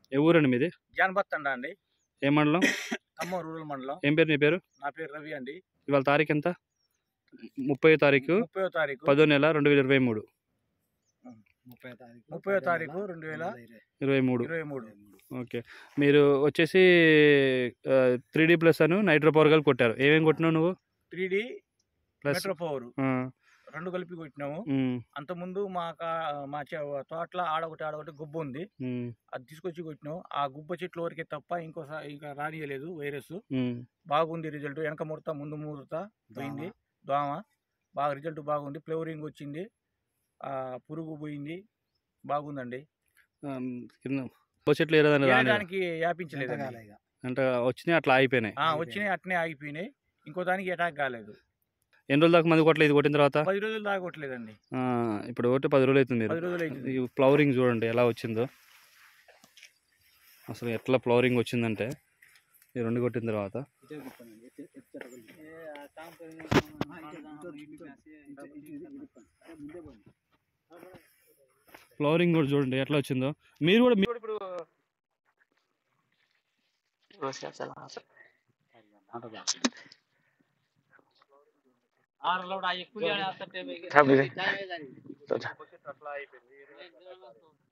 ఏ ఊరండి మీది జానబత్తండ అండి ఏ మండలం ఖమ్మం రూరల్ మండలం ఏం పేరు నీ పేరు నా పేరు రవి అండి ఇవాళ తారీఖు ఎంత ముప్పై తారీఖు ముప్పై తారీఖు పదో నెల రెండు వేల ఇరవై మూడు ముప్పై తారీఖు రెండు వేల ఇరవై మూడు ఇరవై మూడు ఓకే మీరు వచ్చేసి త్రీ డీ ప్లస్ అను నైట్రో పవర్ కలిపి కొట్టారు ఏమేమి కొట్టినావు నువ్వు three D plus metro power రెండు కలిపి కొట్టినాము అంతకుముందు మా కా- మా చె- తోటలో ఆడొకటి ఆడొకటి గుబ్బ ఉంది అది తీసుకొచ్చి కొట్టినాం ఆ గుబ్బ చెట్ల వరకే తప్ప ఇంకోసారి ఇంకా రానియలేదు వైరస్ బాగుంది రిజల్ట్ వెనక ముడత ముందు ముడత పోయింది దోమ బాగా రిజల్ట్ బాగుంది ఫ్లేవరింగ్ వచ్చింది ఆ పురుగు పోయింది బాగుందండి చెట్లు ఏదైనా రాని దానికి వ్యాపించలేదండి అంటే వచ్చినాయి అట్లా అయిపోయినాయి ఆ, వచ్చినాయి అట్నే ఆగిపోయినాయి ఇంకో దానికి అటాక్ కాలేదు ఎన్ని రోజుల దాకా మంది కొట్టలేదు ఇది కొట్టిన తర్వాత పది రోజులు దాగొట్టలేదండి ఆ, ఇప్పుడు ఒకటి పది రోజులు అవుతుంది పది రోజులు అవుతుంది ఈ ఫ్లవరింగ్ చూడండి ఎలా వచ్చిందో అసలు ఎట్లా ఫ్లవరింగ్ వచ్చిందంటే ఈ రెండు కొట్టిన తర్వాత ఫ్లవరింగ్ కూడా చూడండి ఎట్లా వచ్చిందో మీరు కూడా మీరు కూడా ఇప్పుడు ఆరు లోడ్ ఆ ఎక్కువ Sabi. అట్లా అయిపోయింది